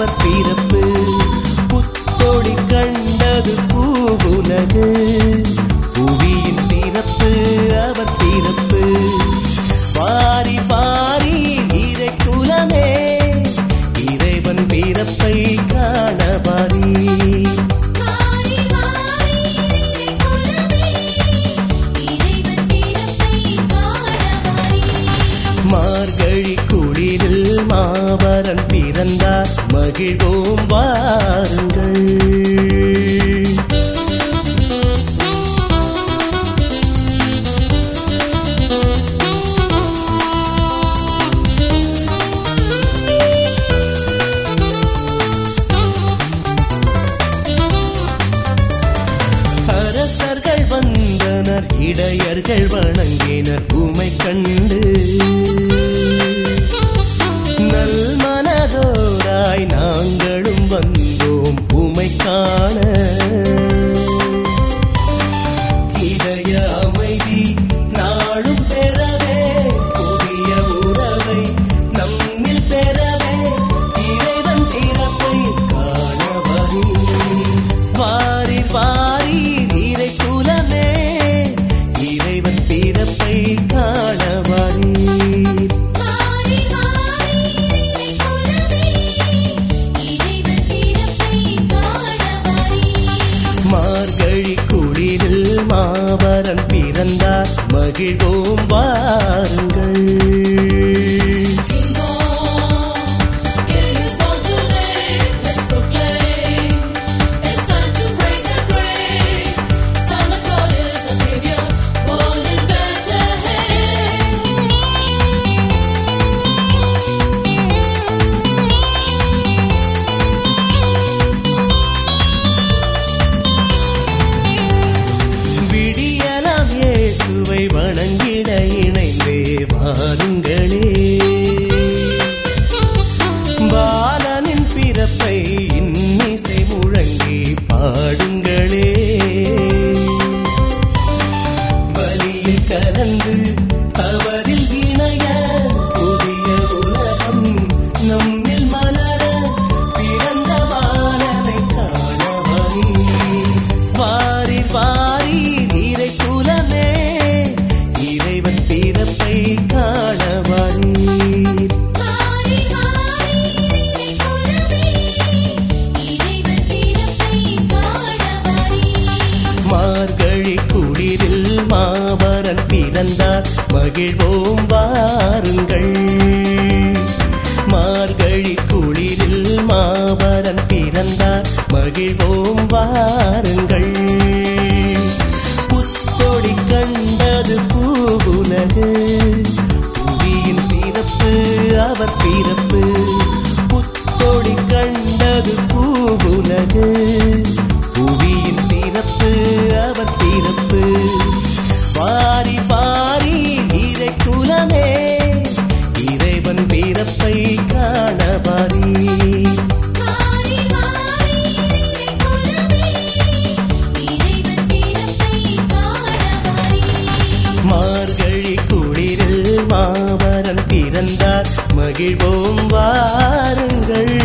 அவர் பிறப்பு புத்தொடி கண்டது பூவுலகு புவியின் சிறப்பு அவர் பிறப்பு பாரி பாரி இறை குலமே இறைவன் பிறப்பை காண பாரி மாறி மாறி இறை குலமே இறைவன் பிறப்பை காணவாரி மார்கழி குளிரில் மாபரன் பிறந்தார் மகிழ்வோம் வாருங்கள் அரசர்கள் வந்தனர் இடையர்கள் வணங்கினர் உமை கண்டு நல் மனதோராய் நாங்களும் வந்தோம் உமை காண இதய அமைதி நாளும் பெறவே புதிய உறவை நம்மில் பெறவே இறைவன் பிறப்பை காண வரி வாரீர் வாரீர் இறை குலமே இறைவன் பிறப்பை காண வரீர் மாறி மாறி இறை குலமே இறைவன் பிறப்பை காணவாரி மார்கழி குளிரில் மாபரன் பிறந்தார் மகிழ்வோம் வாருங்கள் விடியலாம் இயேசுவை வணங்கிட இணைந்தே வாருங்களே பாலனின் பிறப்பை இன்னிசை முழங்கி பாடுங்களே பலியில் கலந்து அவரில் இணைய புதிய உலகம் நம்மில் மலர பிறந்த பாலனை காண வரி வாரீர் வாரீர் இறை குலமே இறைவன் பிறப்பை காண வரீர் மாறி மாறி இறை குலமே இறைவன் பிறப்பை காணவாரி மார்கழி குளிரில் மாபரன் பிறந்தார் மகிழ்வோம் வாருங்கள் மார்கழி குளிரில் மாபரன் பிறந்தார் மகிழ்வோம் வாருங்கள் புத்தொடி கண்டது பூவுலகு புவியின் சிறப்பு அவர் பிறப்பு புத்தொடி கண்டது பூவுலகு புவியின் சிறப்பு அவர் பிறப்பு பாரி பாரி இறை குலமே இறைவன் பிறப்பை காண பாரி மாறி மாறி இறை குலமே இறைவன் பிறப்பை காணவாரி மார்கழி குளிரில் மாபரன் பிறந்தார் மகிழ்வோம் வாருங்கள்